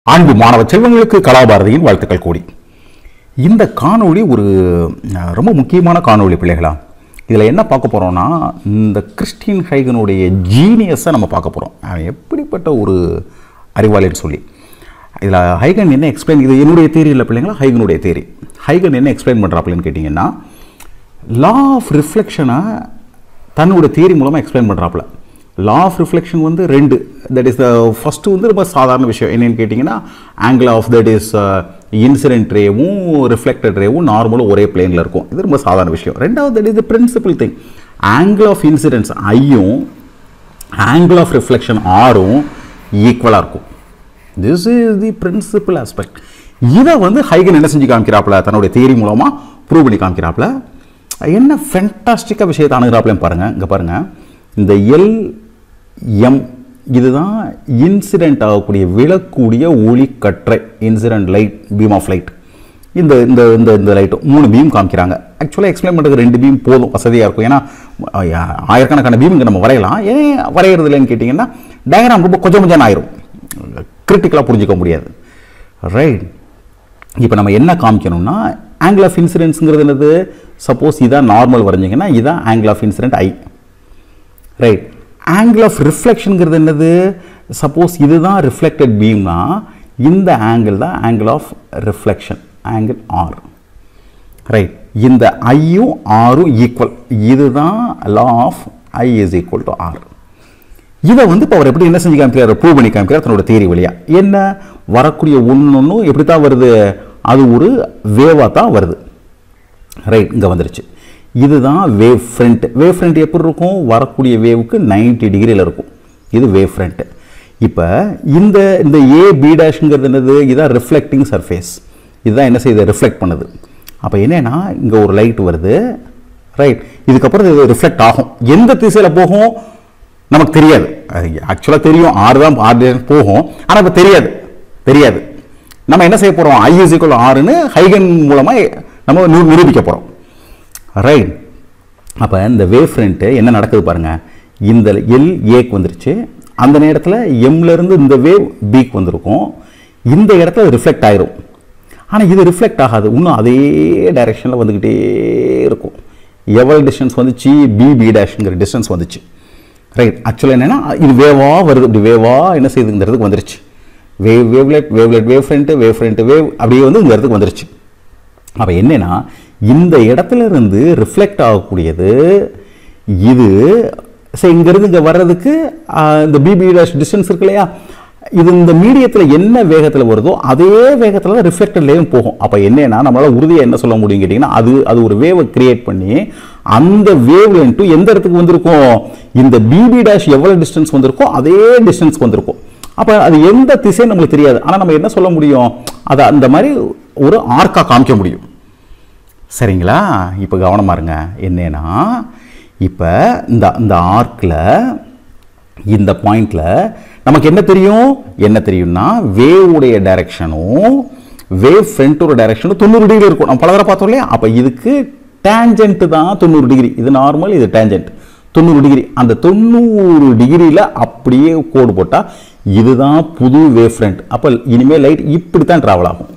அன்பு மாணவ செல்வங்களுக்கு கலாபாரதியின் வாழ்த்துக்கள் கூடி இந்த காணொளி ஒரு அஹ், ரொம்ப முக்கியமான காணொளி பிள்ளைகளா இதில் என்ன பார்க்க போகிறோம்னா இந்த கிறிஸ்டின் ஹைகனுடைய ஜீனியஸை நம்ம பார்க்க போகிறோம் அவன் எப்படிப்பட்ட ஒரு அறிவாளின்னு சொல்லி இதில் ஹைகன் என்ன எக்ஸ்பிளைன் இது என்னுடைய தேரி இல்லை பிள்ளைங்களா ஹைகனுடைய தேரி ஹைகன் என்ன எக்ஸ்பிளைன் பண்ணுறாப்புலன்னு கேட்டிங்கன்னா லா ஆஃப் ரிஃப்ளெக்ஷனை தன்னோட தியரி மூலமாக எக்ஸ்பிளைன் பண்ணுறாப்புல லா ஆஃப் ரிஃப்ளெக்ஷன் வந்து ரெண்டு தட் இஸ் த ஃபஸ்ட்டு வந்து ரொம்ப சாதாரண விஷயம் என்னன்னு கேட்டிங்கன்னா angle of that is incident ரேவும் ரிஃப்ளெக்டட் ரேவும் நார்மலும் ஒரே பிளேனில் இருக்கும் இது ரொம்ப சாதாரண விஷயம் ரெண்டாவது that is the principal thing angle of இன்சிடென்ட்ஸ் ஐயும் ஆங்கிள் ஆஃப் ரிஃப்ளெக்ஷன் ஆரும் ஈக்குவலாக இருக்கும் this is the principal aspect இதை வந்து ஹைகன் என்ன செஞ்சு காமிக்கிறாப்புல தன்னுடைய தியரி மூலமாக ப்ரூவ் பண்ணி காமிக்கிறாப்புல என்ன ஃபென்டாஸ்டிக்காக விஷயத்தை அணுகிறாப்புலன்னு பாருங்கள் இங்கே பாருங்கள் இந்த எல் எம் இதுதான் இன்சிடென்ட் ஆகக்கூடிய விழக்கூடிய ஒளிக்கற்றை incident light beam of light இந்த இந்த இந்த இந்த லைட்டும் மூணு பீம் காமிக்கிறாங்க ஆக்சுவலாக எக்ஸ்பிளைன் பண்ணுறதுக்கு ரெண்டு பீம் போதும் வசதியாக இருக்கும் ஏன்னா ஆ- ஆயிரக்கணக்கான பீம் இங்கே நம்ம வரையலாம் ஏன் வரைகிறது இல்லைன்னு கேட்டிங்கன்னா டயக்ராம் ரொம்ப கொஞ்சம் கொஞ்சம் ஆயிரும் கிரிட்டிக்கலாக புரிஞ்சிக்க முடியாது ரைட் இப்போ நம்ம என்ன காமிக்கணும்னா ஆங்கிள் ஆஃப் இன்சிடென்ட்ஸுங்கிறது என்னது சப்போஸ் இதான் நார்மல் வரைஞ்சிங்கன்னா இதான் angle of incident I right angle of ரிஃப்ளெக்ஷனுங்கிறது என்னது சப்போஸ் இதுதான் ரிஃப்ளெக்டட் பீம்னா இந்த ஆங்கிள் தான் angle of reflection angle R right இந்த ஐயும் ஆரும் ஈக்குவல் இதுதான் law of I is equal to R இதை வந்து இப்போ அவர் எப்படி என்ன செஞ்சு காமிக்கிறார் ப்ரூவ் பண்ணி காமிக்கிறார் தன்னோட தேரி வழியா என்ன வரக்கூடிய ஒன்று ஒன்றும் எப்படி தான் வருது அது ஒரு வேவாக தான் வருது ரைட் இங்கே வந்துருச்சு இதுதான் வேவ் ஃப்ரண்ட் வேவ் ஃப்ரண்ட் எப்படி இருக்கும் வரக்கூடிய வேவுக்கு 90 டிகிரியில் இருக்கும் இது வேவ் ஃப்ரண்ட் இப்போ இந்த இந்த ஏ பி டேஷ்ங்கிறது என்னது இதான் ரிஃப்ளெக்டிங் சர்ஃபேஸ் இதுதான் என்ன செய்யுது ரிஃப்ளெக்ட் பண்ணுது அப்போ என்னன்னா இங்கே ஒரு லைட் வருது ரைட் இதுக்கப்புறம் இது ரிஃப்ளெக்ட் ஆகும் எந்த திசையில் போகும் நமக்கு தெரியாது ஆக்சுவலாக தெரியும் ஆறு தான் ஆறு direction போகும் ஆனால் இப்போ தெரியாது தெரியாது நம்ம என்ன செய்ய போகிறோம் ஐ இஸ் ஈக்குவல் ஆறுன்னு ஹைகன் மூலமாக நம்ம நிரூ- நிரூபிக்க போகிறோம் ரைட் அப்போ இந்த வேவ் ஃப்ரண்ட்டு என்ன நடக்குது பாருங்க இந்த எல் ஏக்கு வந்துருச்சு அந்த நேரத்தில் எம்லேருந்து இந்த வேவ் பிக்கு வந்திருக்கும் இந்த இடத்துல ரிஃப்ளெக்ட் ஆயிரும் ஆனால் இது ரிஃப்ளெக்ட் ஆகாது இன்னும் அதே டைரெக்ஷனில் வந்துக்கிட்டே இருக்கும் எவ்வளோ டிஸ்டன்ஸ் வந்துச்சு பி பி டேஷ்ங்கிற டிஸ்டன்ஸ் வந்துச்சு ரைட் ஆக்சுவலாக என்னென்னா இது வேவாக வருது இப்படி வேவாக என்ன செய்யுது இந்த இடத்துக்கு வந்துருச்சு wave wavelet wavelet wave front wave front wave அப்படியே வந்து இந்த இடத்துக்கு வந்துருச்சு அப்போ என்னன்னா இந்த இடத்துல இருந்து ரிஃப்ளெக்ட் ஆகக்கூடியது இது சரி இங்கேருந்து இங்கே வர்றதுக்கு ஆஹ், இந்த பிபி டேஷ் டிஸ்டன்ஸ் இருக்கு இல்லையா இது இந்த மீடியத்தில் என்ன வேகத்தில் வருதோ அதே வேகத்தில் தான் ரிஃப்ளெக்டட் லேயும் போகும் அப்போ என்னன்னா நம்மளால் உறுதியாக என்ன சொல்ல முடியும் கேட்டிங்கன்னா அது அது ஒரு வேவை கிரியேட் பண்ணி அந்த வேவ் லென்ட்டு எந்த இடத்துக்கு வந்திருக்கும் இந்த பிபி டேஷ் எவ்வளோ டிஸ்டன்ஸ் வந்திருக்கோ அதே டிஸ்டன்ஸ் வந்திருக்கும் அப்போ அது எந்த திசைன்னு நம்மளுக்கு தெரியாது ஆனால் நம்ம என்ன சொல்ல முடியும் அதை அந்த மாதிரி ஒரு ஆர்க்கா காமிக்க முடியும் சரிங்களா இப்போ கவனமா இருங்க என்னன்னா இப்போ இந்த இந்த ஆர்க்கில் இந்த பாயிண்ட்ல நமக்கு என்ன தெரியும் என்ன தெரியும்னா வேவுடைய டைரக்ஷனும் வேவ் ஃப்ரண்ட்டோட டைரக்ஷனும் தொண்ணூறு டிகிரி இருக்கும் நம்ம பல தடவை பார்த்தோம் இல்லையா அப்போ இதுக்கு டேஞ்சன்ட் தான் தொண்ணூறு டிகிரி இது நார்மல் இது டேஞ்சன்ட் தொண்ணூறு டிகிரி அந்த தொண்ணூறு டிகிரியில் அப்படியே கோடு போட்டால் இதுதான் புது வேவ் ஃப்ரண்ட் அப்போ இனிமேல் லைட் இப்படி தான் ட்ராவல் ஆகும்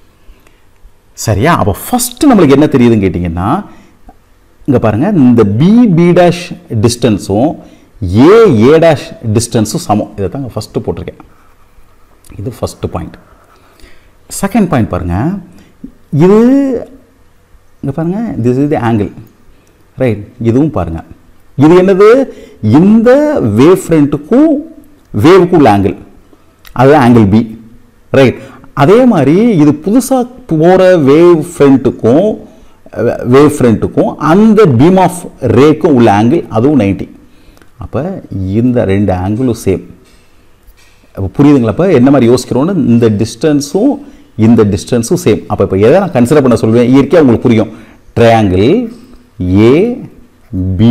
சரியா அப்போ ஃபஸ்ட்டு நம்மளுக்கு என்ன தெரியுதுன்னு கேட்டிங்கன்னா இங்கே பாருங்கள் இந்த பி பி டேஷ் டிஸ்டன்ஸும் ஏ ஏ டேஷ் டிஸ்டன்ஸும் சமம் இதை தாங்க ஃபஸ்ட்டு போட்டிருக்கேன் இது ஃபஸ்ட்டு பாயிண்ட் செகண்ட் பாயிண்ட் பாருங்கள் இது இங்கே பாருங்கள் this is the angle right இதுவும் பாருங்கள் இது என்னது இந்த வேவ் ஃப்ரண்ட்டுக்கும் வேவுக்கும் உள்ள ஆங்கிள் அது ஆங்கிள் பி ரைட் அதே மாதிரி இது புதுசாக போகிற வேவ் ஃப்ரண்ட்டுக்கும் வேவ் ஃப்ரண்ட்டுக்கும் அந்த பீம் ஆஃப் ரேக்கும் உள்ள ஆங்கிள் அதுவும் 90 அப்போ இந்த ரெண்டு ஆங்கிளும் சேம் அப்போ புரியுதுங்களா அப்போ என்ன மாதிரி யோசிக்கிறோன்னு இந்த டிஸ்டன்ஸும் இந்த டிஸ்டன்ஸும் சேம் அப்போ இப்போ எதை நான் கன்சிடர் பண்ண சொல்லுவேன் இயற்கையாக உங்களுக்கு புரியும் triangle A B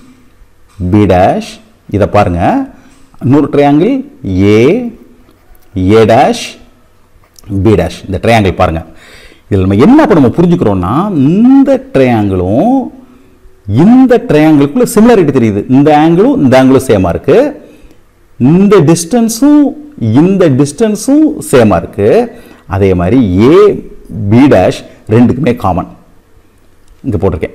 B dash இதை பாருங்கள் இன்னொரு triangle A A dash B dash இந்த ட்ரையாங்கிள் பாருங்கள் இதில் நம்ம என்ன இப்போ நம்ம புரிஞ்சுக்கிறோம்னா இந்த ட்ரையாங்கிளும் இந்த ட்ரையாங்கிளுக்குள்ள சிமிலாரிட்டி தெரியுது இந்த ஆங்கிளும் இந்த ஆங்கிளும் சேமாக இருக்குது இந்த டிஸ்டன்ஸும் இந்த டிஸ்டன்ஸும் சேமாக இருக்குது அதே மாதிரி ஏ பி டேஷ் ரெண்டுக்குமே காமன் இங்கே போட்டிருக்கேன்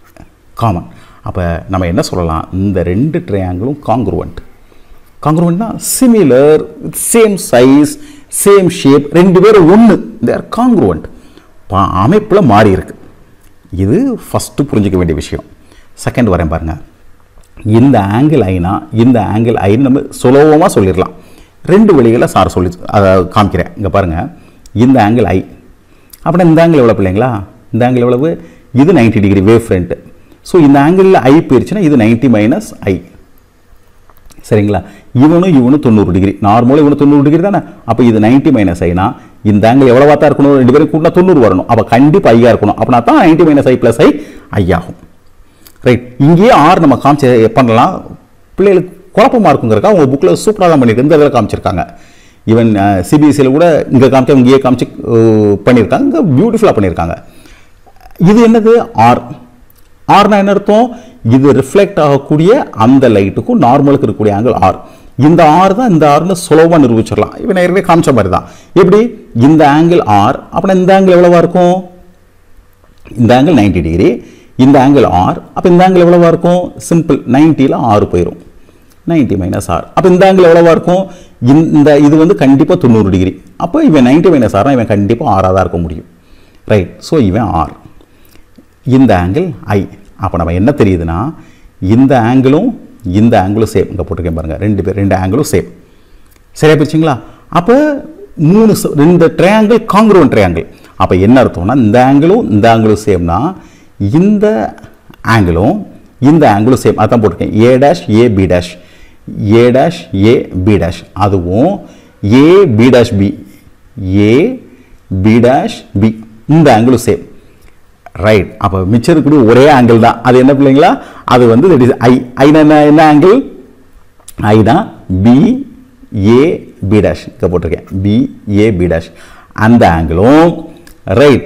காமன் அப்போ நம்ம என்ன சொல்லலாம் இந்த ரெண்டு ட்ரையாங்கிளும் காங்க்ருவன்ட் காங்க்ருவன்ட்னா similar same size same shape ரெண்டு பேரும் ஒன்று தேர் காங்க்ருவன்ட் அமைப்பில் மாறி இருக்கு இது ஃபஸ்ட்டு புரிஞ்சிக்க வேண்டிய விஷயம் செகண்ட் வரேன் பாருங்க இந்த ஆங்கிள் ஐனா இந்த ஆங்கிள் ஐன்னு நம்ம சுலபமாக சொல்லிடலாம் ரெண்டு வழிகளில் சார் சொல்லி அதை காமிக்கிறேன் இங்கே பாருங்கள் இந்த ஆங்கிள் ஐ அப்படின்னா இந்த ஆங்கிள் எவ்வளோ பிள்ளைங்களா இந்த ஆங்கிள் எவ்வளவு இது 90 டிகிரி வேவ் ஃப்ரண்ட் ஸோ இந்த ஆங்கிளில் ஐ போயிருச்சுன்னா இது 90 மைனஸ் ஐ சரிங்களா இவனும் இவனும் தொண்ணூறு டிகிரி நார்மலாக இவனு தொண்ணூறு டிகிரி தானே அப்போ இது 90 மைனஸ் ஐனா இந்த ஆங்கிள் எவ்வளவா தான் இருக்கணும் ரெண்டு பேரும் கூட்டினா தொண்ணூறு வரணும் அப்போ கண்டிப்பாக ஐயா இருக்கணும் அப்படின்னா தான் 90 மைனஸ் ஐ ப்ளஸ் ஐ ஐ ஆகும் ரைட் இங்கேயே ஆறு நம்ம காமிச்சு பண்ணலாம் பிள்ளைகளுக்கு குழப்பமாக இருக்குங்கிறக்கா அவங்க புக்கில் சூப்பராக தான் பண்ணியிருக்கு இந்த இதில் காமிச்சிருக்காங்க ஈவன் சிபிஎஸ்சியில் கூட இங்கே காமிச்சு இங்கேயே காமிச்சு அஹ், பண்ணியிருக்காங்க இங்கே பியூட்டிஃபுல்லாக பண்ணியிருக்காங்க இது என்னது ஆர் ஆர்னா என்ன அர்த்தம் இது ரிஃப்ளெக்ட் ஆகக்கூடிய அந்த லைட்டுக்கும் நார்மலுக்கு இருக்கக்கூடிய ஆங்கிள் ஆர் இந்த ஆர் தான் இந்த ஆர்னு சுலபமாக நிரூபிச்சிடலாம் இவன் ஏற்கனவே காமிச்ச மாதிரி தான் எப்படி இந்த ஆங்கிள் ஆர் அப்படின்னா இந்த ஆங்கிள் எவ்வளவா இருக்கும் இந்த ஆங்கிள் 90 டிகிரி இந்த ஆங்கிள் ஆர் அப்போ இந்த ஆங்கிள் எவ்வளவா இருக்கும் சிம்பிள் நைன்ட்டியில் ஆறு போயிடும் 90 மைனஸ் ஆர் அப்போ இந்த ஆங்கிள் எவ்வளவா இருக்கும் இந்த இது வந்து கண்டிப்பாக தொண்ணூறு டிகிரி அப்போ இவன் 90 மைனஸ் ஆர்னா இவன் கண்டிப்பாக ஆறாக தான் இருக்க முடியும் ரைட் ஸோ இவன் ஆர் இந்த ஆங்கிள் ஐ அப்போ நம்ம என்ன தெரியுதுன்னா இந்த ஆங்கிளும் இந்த ஆங்கிளும் சேம் இங்கே போட்டிருக்கேன் பாருங்கள் ரெண்டு பேர் ரெண்டு ஆங்கிளும் சேம் சரியா போச்சுங்களா அப்போ மூணு ச- ரெண்டு ட்ரையாங்கிள் காங்கிருவன் ட்ரையாங்கிள் அப்போ என்ன அர்த்தம்னா இந்த ஆங்கிளும் இந்த ஆங்கிளும் சேம்னா இந்த ஆங்கிளும் இந்த ஆங்கிளும் சேம் அதான் போட்டிருக்கேன் A dash A B dash A dash A B dash அதுவும் A B dash B A B dash B இந்த ஆங்கிளும் சேம் ரைட் அப்போ மிச்சம் இருக்கக்கூடிய ஒரே ஆங்கிள் தான் அது என்ன பிள்ளைங்களா அது வந்து that is ஐ ஐனா என்ன என்ன ஆங்கிள் ஐ தான் பி ஏ பி டேஷ் இங்கே போட்டிருக்கேன் பி ஏ பி டேஷ் அந்த ஆங்கிளும் ரைட்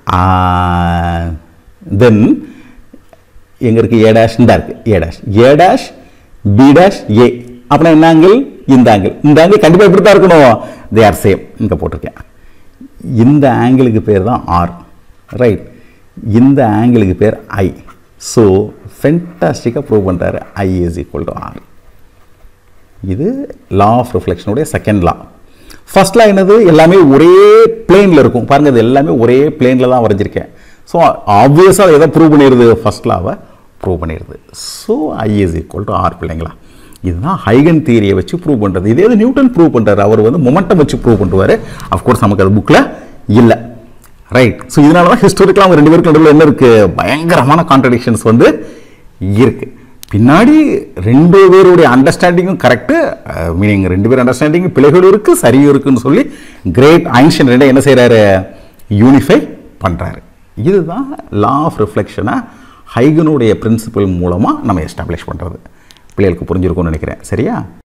தென் எங்க இருக்கு ஏ டேஷ் இந்த இருக்கு A dash A dash B dash A அப்படின்னா என்ன ஆங்கிள் இந்த ஆங்கிள் இந்த ஆங்கிள் கண்டிப்பாக இப்படி தான் இருக்கணும் தே ஆர் சேம் இங்கே போட்டிருக்கேன் இந்த ஆங்கிளுக்கு பேர் தான் ஆர் ரைட் இந்த ஆங்கிளுக்கு பேர் ஐ ஸோ ஃபென்டாஸ்டிக்காக ப்ரூவ் பண்ணுறாரு I is equal to R இது லா ஆஃப் ரிஃப்ளெக்ஷனுடைய செகண்ட் லா ஃபர்ஸ்ட் லா என்னது எல்லாமே ஒரே பிளேனில் இருக்கும் பாருங்க இது எல்லாமே ஒரே பிளேனில் தான் வரைஞ்சிருக்கேன் ஸோ ஆப்வியஸாக எதை ப்ரூவ் பண்ணிடுது ஃபர்ஸ்ட் லாவை ப்ரூவ் பண்ணிடுது so I is equal to R பிள்ளைங்களா இதுதான் ஹைகன் தியரியை வச்சு ப்ரூவ் பண்ணுறது இதே இது நியூட்டன் ப்ரூவ் பண்ணுறாரு அவர் வந்து மொமெண்டம் வச்சு ப்ரூவ் பண்ணுவார் அஃப்கோர்ஸ் நமக்கு அது புக்கில் இல்லை ரைட் ஸோ இதனால தான் ஹிஸ்டோரிக்கலாக அவங்க ரெண்டு பேருக்கு நடுவில் என்ன இருக்குது பயங்கரமான கான்ட்ரடிக்ஷன்ஸ் வந்து இருக்குது பின்னாடி ரெண்டு பேருடைய அண்டர்ஸ்டாண்டிங்கும் கரெக்டு மீனிங் ரெண்டு பேர் அண்டர்ஸ்டாண்டிங் பிழைகளும் இருக்குது சரியும் இருக்குன்னு சொல்லி கிரேட் ஐன்ஸ்டைன் ரெண்டே என்ன செய்கிறாரு யூனிஃபை பண்ணுறாரு இதுதான் லா ஆஃப் ரிஃப்ளெக்ஷனை ஹைகனுடைய பிரின்சிபல் மூலமாக நம்ம எஸ்டாப்ளிஷ் பண்ணுறது பிள்ளைகளுக்கு புரிஞ்சிருக்கும்னு நினைக்கிறேன் சரியா